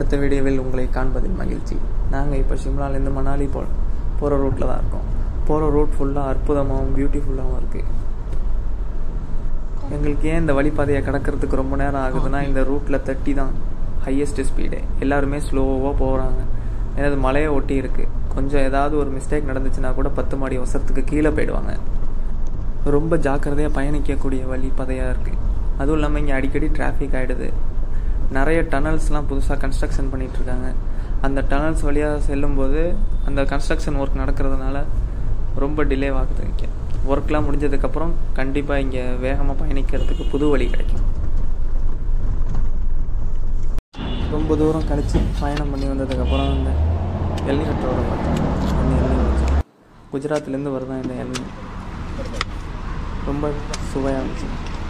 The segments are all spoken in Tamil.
அடுத்த வீடியோவில் உங்களை காண்பதில் மகிழ்ச்சி நாங்கள் இப்போ சிம்லாலேருந்து மணாலி போ போகிற ரூட்டில் தான் இருக்கோம் போகிற ரூட் ஃபுல்லாக அற்புதமாகவும் பியூட்டிஃபுல்லாகவும் இருக்குது எங்களுக்கு ஏன் இந்த வழிப்பாதையை கடக்கிறதுக்கு ரொம்ப நேரம் ஆகுதுன்னா இந்த ரூட்டில் தட்டி தான் ஹையஸ்ட் ஸ்பீடு எல்லாருமே ஸ்லோவாக போகிறாங்க ஏன்னா இது மலையை ஒட்டி இருக்குது கொஞ்சம் ஏதாவது ஒரு மிஸ்டேக் நடந்துச்சுன்னா கூட பத்து மாடி அவசரத்துக்கு கீழே போயிடுவாங்க ரொம்ப ஜாக்கிரதையாக பயணிக்கக்கூடிய வழிப்பாதையாக இருக்குது அதுவும் இல்லாமல் இங்கே அடிக்கடி டிராஃபிக் ஆகிடுது நிறைய டனல்ஸ்லாம் புதுசாக கன்ஸ்ட்ரக்ஷன் பண்ணிகிட்ருக்காங்க அந்த டனல்ஸ் வழியாக செல்லும்போது அந்த கன்ஸ்ட்ரக்ஷன் ஒர்க் நடக்கிறதுனால ரொம்ப டிலே ஆகுது இங்கே ஒர்க்லாம் முடிஞ்சதுக்கப்புறம் கண்டிப்பாக இங்கே வேகமாக பயணிக்கிறதுக்கு புது வழி கிடைக்கும் ரொம்ப தூரம் கழித்து பயணம் பண்ணி வந்ததுக்கப்புறம் இந்த எல்னிகட் ரோடை பார்த்தோம் இந்த எல்னி குஜராத்லேருந்து வருதான் இந்த எல்னி ரொம்ப சுவையாக இருந்துச்சு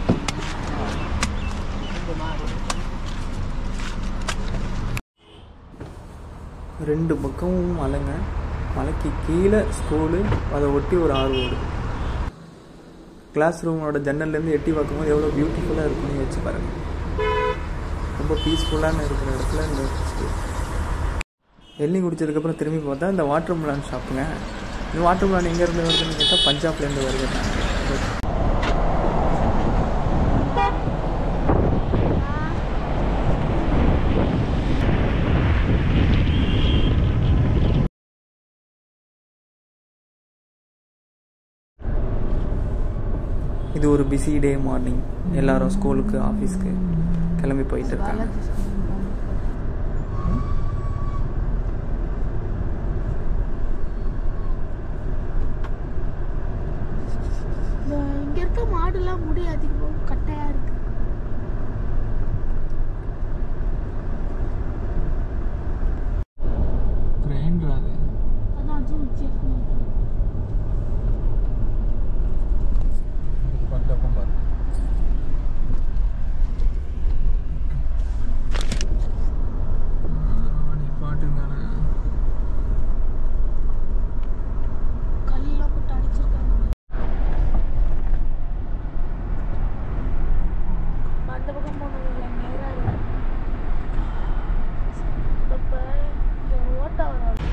ரெண்டு பக்கமும் மலைங்க மலைக்கு கீழே ஸ்கூலு அதை ஒட்டி ஒரு ஆறு ஓடு கிளாஸ் ரூமோட ஜன்னல்லேருந்து எட்டி பார்க்கும்போது எவ்வளோ பியூட்டிஃபுல்லாக இருக்குன்னு வச்சு பாருங்கள் ரொம்ப பீஸ்ஃபுல்லான இருக்கிற இடத்துல இந்த ஸ்கூல் எள்ளி குடிச்சதுக்கப்புறம் திரும்பி பார்த்தா இந்த வாட்டர் மிலான் ஷாப்புங்க இந்த வாட்டர் மிலான் எங்கேருந்து வருதுன்னு கேட்டால் பஞ்சாப்லேருந்து வருது இது ஒரு பிஸி டே மார்னிங் எல்லாரும் ஸ்கூலுக்கு ஆஃபீஸ்க்கு கிளம்பி போயிட்டு இருக்காங்க இந்த இங்க இருக்க மாடுலாம் முடி அதிகம் கட்டையா இருக்கு கிரைண்டர் அது அதான் அதுவும் வித்தியாசமா இருக்கு கல்லாம் போட்டு அடிச்சிருக்காங்க அந்த பக்கம் போனது இல்லை நேரா இல்லை இப்ப இங்க ஒரு ஓட்டை வரும்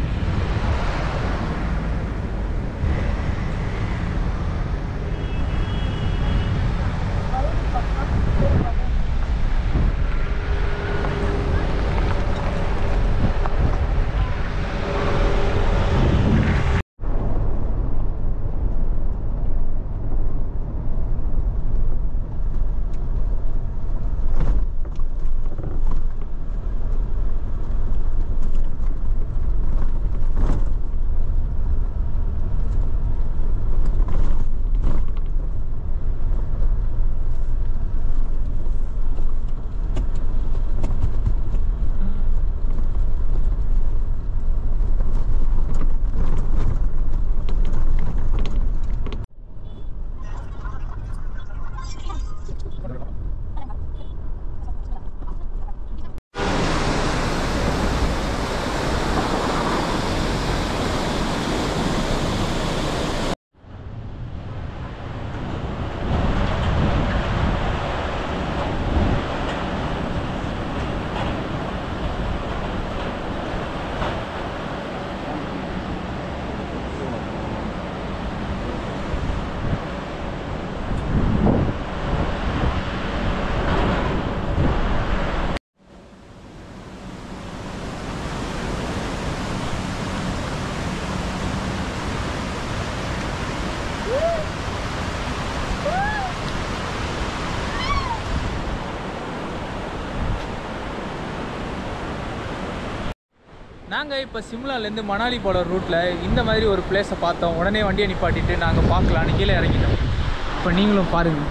நாங்கள் இப்போ சிம்லாலேருந்து மணாலி போகிற ரூட்டில் இந்த மாதிரி ஒரு பிளேஸை பார்த்தோம் உடனே வண்டியை நிப்பாட்டிட்டு நாங்கள் பார்க்கலான்னு கீழே இறங்கிட்டோம் இப்போ நீங்களும் பாருங்கள்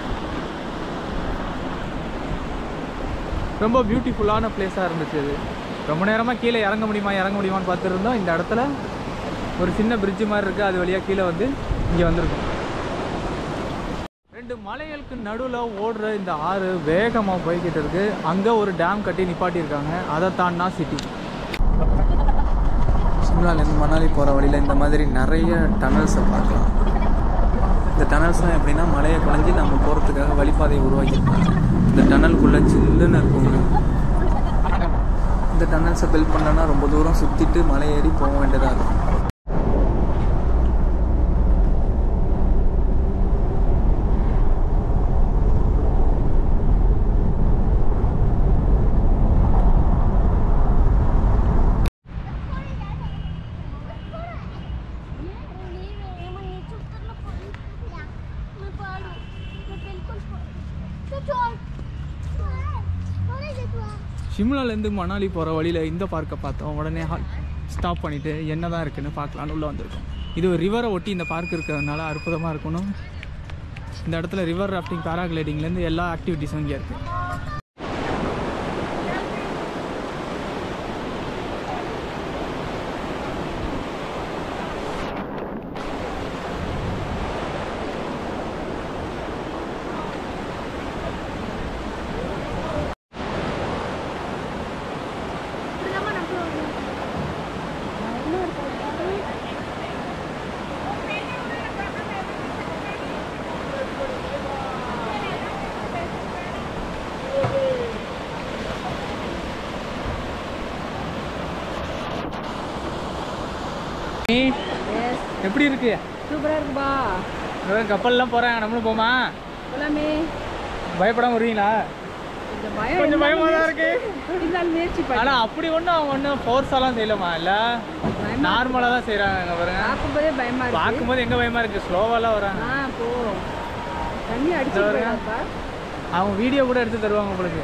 ரொம்ப பியூட்டிஃபுல்லான பிளேஸாக இருந்துச்சு இது ரொம்ப நேரமாக கீழே இறங்க முடியுமா இறங்க முடியுமான்னு பார்த்துருந்தோம் இந்த இடத்துல ஒரு சின்ன பிரிட்ஜு மாதிரி இருக்குது அது வழியாக கீழே வந்து இங்கே வந்திருக்கோம் ரெண்டு மலைகளுக்கு நடுவில் ஓடுற இந்த ஆறு வேகமாக போய்கிட்டு இருக்கு அங்கே ஒரு டேம் கட்டி நிப்பாட்டியிருக்காங்க அதை தாண்டினா சிட்டி சிம்லாலேருந்து மணாலி போகிற வழியில் இந்த மாதிரி நிறைய டனல்ஸை பார்க்கலாம் இந்த டனல்ஸ்லாம் எப்படின்னா மலையை குழஞ்சி நம்ம போகிறதுக்காக வழிபாதையை உருவாக்கியிருப்பாங்க இந்த டனலுக்குள்ளே சில்லுன்னு இருக்குங்க இந்த டன்னல்ஸை பில்ட் பண்ணோன்னா ரொம்ப தூரம் சுற்றிட்டு மலை ஏறி போக வேண்டியதாக இருக்கும் ஷிம்லாலேருந்து மணாலி போகிற வழியில் இந்த பார்க்கை பார்த்தோம் உடனே ஹால் ஸ்டாப் பண்ணிவிட்டு என்ன தான் இருக்குன்னு பார்க்கலான்னு உள்ளே வந்திருக்கோம் இது ஒரு ரிவரை ஒட்டி இந்த பார்க் இருக்கிறதுனால அற்புதமாக இருக்கணும் இந்த இடத்துல ரிவர் ராஃப்டிங் பேராகிளைடிங்லேருந்து எல்லா ஆக்டிவிட்டீஸும் இங்கே இருக்குது எப்படி இருக்கு சூப்பரா இருக்குப்பா இவன் கப்பல்லாம் போகிறாங்க நம்மளும் போமா எல்லாமே பயப்படாம வருவீங்களா கொஞ்சம் பயம் கொஞ்சம் பயமாக தான் இருக்கு இருந்தாலும் முயற்சி பண்ணி ஆனால் அப்படி ஒன்றும் அவங்க ஒன்றும் ஃபோர்ஸாலாம் செய்யலாமா இல்லை நார்மலாக தான் செய்கிறாங்க அங்கே பாருங்க பார்க்கும்போதே பயமா இருக்கு பார்க்கும்போது எங்கே பயமாக இருக்குது ஸ்லோவாலாம் வராங்க ஆ போ தண்ணி அடிச்சு இதோ வருங்க. போயிடாதப்பா அவங்க வீடியோ கூட எடுத்து தருவாங்க உங்களுக்கு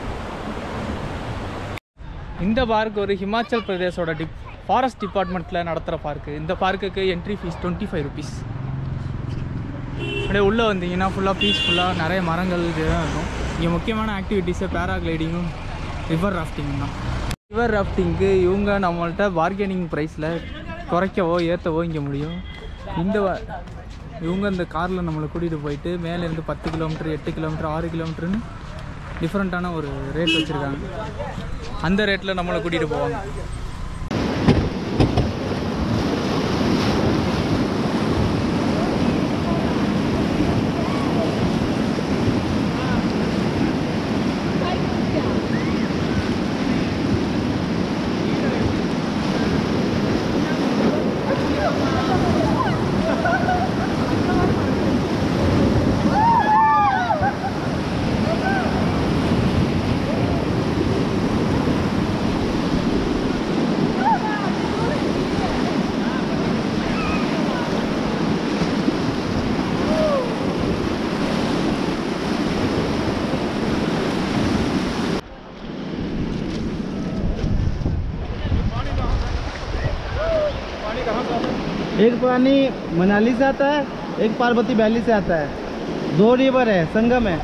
இந்த பார்க் ஒரு ஹிமாச்சல் பிரதேசோட டிப் ஃபாரஸ்ட் டிபார்ட்மெண்ட்டில் நடத்துகிற பார்க்கு இந்த பார்க்குக்கு entry fees twenty five rupees அப்படியே உள்ளே வந்தீங்கன்னா ஃபுல்லாக பீஸ்ஃபுல்லாக நிறைய மரங்கள் இதுதான் இருக்கும் இங்கே முக்கியமான ஆக்டிவிட்டீஸு பேராகிளைடிங்கும் ரிவர் ராஃப்டிங்கும் தான் ரிவர் ராஃப்டிங்க்கு இவங்க நம்மள்ட்ட பார்கெனிங் ப்ரைஸில் குறைக்கவோ ஏற்றவோ இங்கே முடியும் இந்த வ- இவங்க இந்த காரில் நம்மளை கூட்டிகிட்டு போயிட்டு மேலேருந்து பத்து கிலோமீட்டர் எட்டு கிலோமீட்டர் ஆறு கிலோமீட்டர்னு டிஃப்ரெண்ட்டான ஒரு ரேட் வச்சுருக்காங்க அந்த ரேட்டில் நம்மளை கூட்டிகிட்டு போவாங்க एक पानी मनाली से आता है एक पार्वती वैली से आता है दो रिवर है संगम है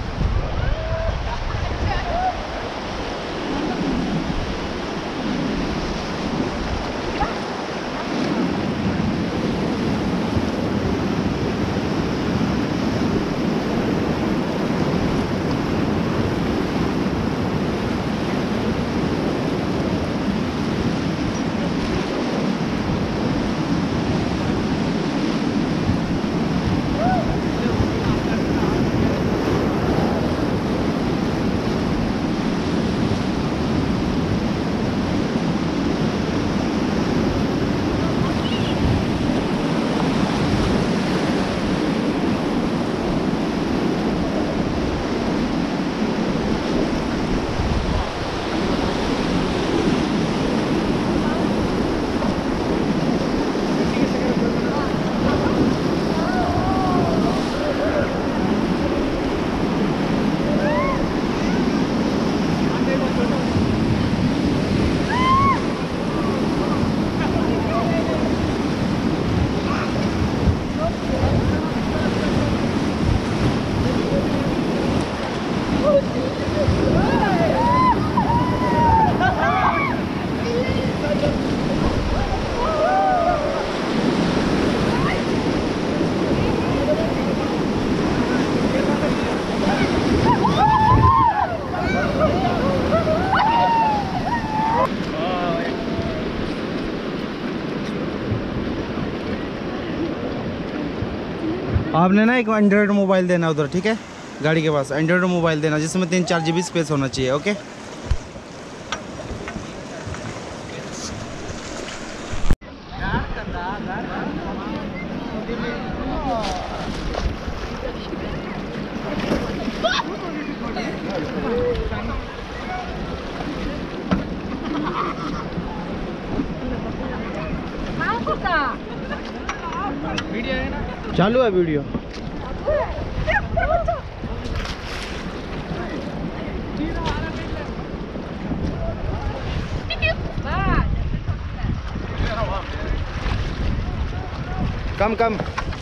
आपने ना एक एंड्रॉयड मोबाइल देना उधर ठीक है गाड़ी के पास एंड्रॉयड मोबाइल देना जिसमें तीन चार जी बी स्पेस होना चाहिए ओके चालू है वीडियो कम कम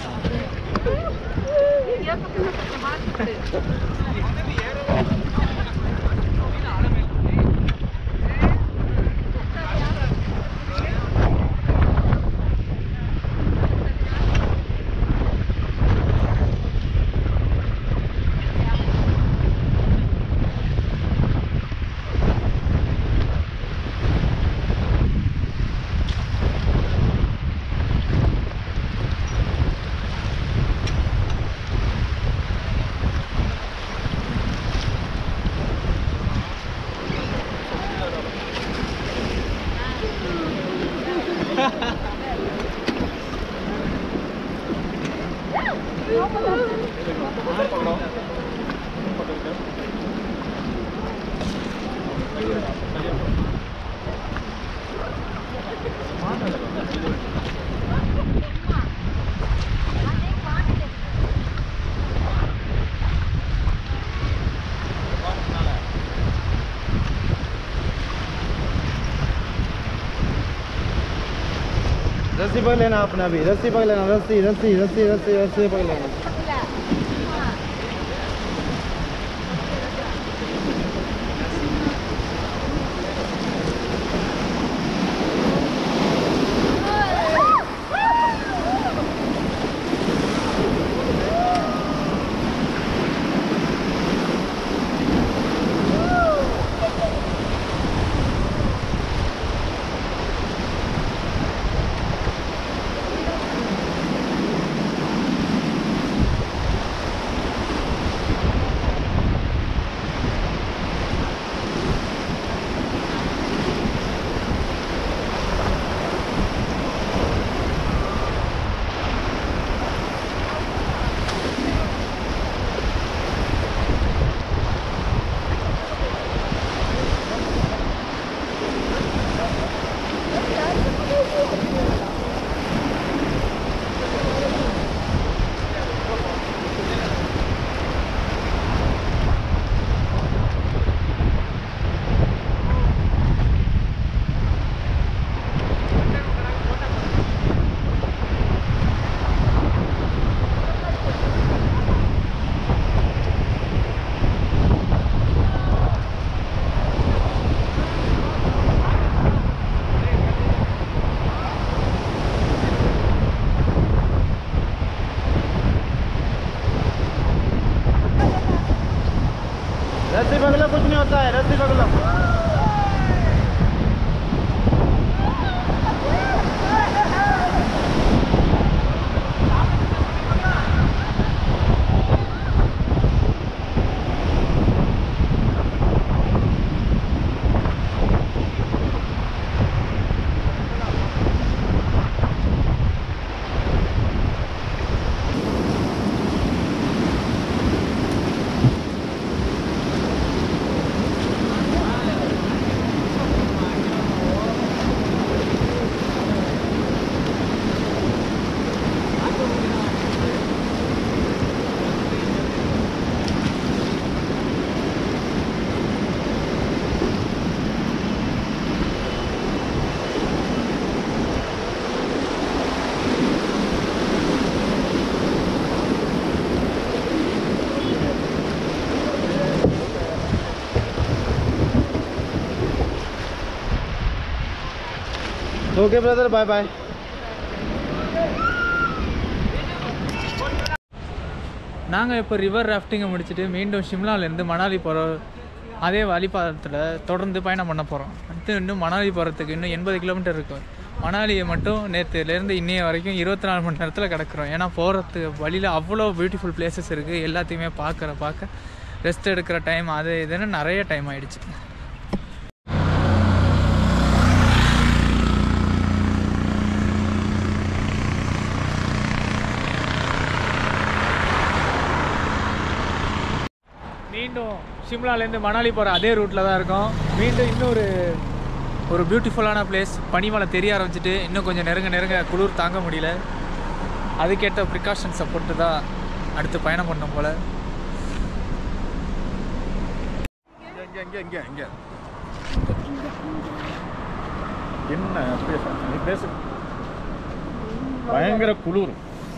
रस्सी पकड़ लेना अपना भी रस्सी पकड़ लेना रस्सी रस्सी रस्सी रस्सी रस्सी पकड़ लेना रस्सी पकड़ लो कुछ नहीं होता है रस्सी पकड़ लो ओके ब्रदर बाय बाय நாங்கள் இப்போ ரிவர் ராஃப்டிங்கை முடிச்சுட்டு மீண்டும் ஷிம்லாலேருந்து மணாலி போகிற அதே வழிபாதத்தில் தொடர்ந்து பயணம் பண்ண போகிறோம் அடுத்து இன்னும் மணாலி போகிறதுக்கு இன்னும் எண்பது கிலோமீட்டர் இருக்கும் மணாலியை மட்டும் நேற்றுலேருந்து இன்னைய வரைக்கும் இருபத்தி நாலு மணி நேரத்தில் கிடக்குறோம் ஏன்னா போகிறதுக்கு வழியில் அவ்வளோ பியூட்டிஃபுல் பிளேசஸ் இருக்குது எல்லாத்தையுமே பார்க்குற பார்க்க ரெஸ்ட் எடுக்கிற டைம் அது இதுன்னு நிறைய டைம் ஆயிடுச்சு மீண்டும் சிம்லாலேருந்து மணாலி போகிற அதே ரூட்டில் தான் இருக்கோம் மீண்டும் இன்னொரு ஒரு பியூட்டிஃபுல்லான பிளேஸ் பனிமலை தெரிய ஆரம்பிச்சிட்டு இன்னும் கொஞ்சம் நெருங்க நெருங்க குளிர் தாங்க முடியல அதுக்கேற்ற ப்ரிகாஷன்ஸை போட்டு தான் அடுத்து பயணம் பண்ணோம் போல் இங்க இங்க இங்க இங்க என்ன பேச நீ பேசு பயங்கர குளிர்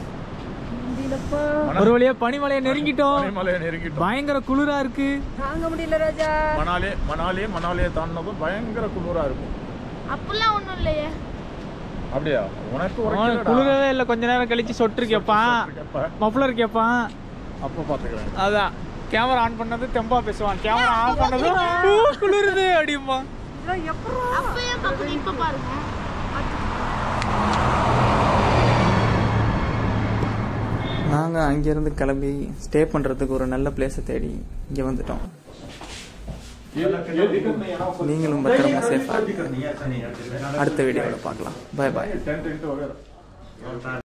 ஒரு வழியா பனிமலையை நெருங்கிட்டோம் மலையை நெருங்கிட்டோம் பயங்கர குளிரா இருக்கு மணாலே மணாலே மணாலியை தாண்டினதும் பயங்கர குளிரா இருக்கும் அப்படிலாம் ஒண்ணும் இல்லையே அப்படியா உனக்கு அவனுக்கு உரைக்கலடா. குளிரவே இல்லை கொஞ்ச நேரம் கழிச்சு சொட்டு கேட்பான் எப்ப? மஃப்ளர் கேட்பான் அப்ப பாத்துக்கிறேன் அதான் கேமரா ஆன் பண்ணது தெம்பா பேசுவான் கேமரா ஆன் பண்ணது "ஊ, குளிருது அப்படிம்பா அப்பயே பார்க்கணும் இப்ப பாருங்க நாங்கள் அங்கேருந்து கிளம்பி ஸ்டே பண்ணுறதுக்கு ஒரு நல்ல பிளேஸை தேடி இங்கே வந்துட்டோம் நீங்களும் பத்திரமா சேஃபாக அடுத்த வீடியோவில் பார்க்கலாம் பாய் பாய் टेंट इंट वगैरह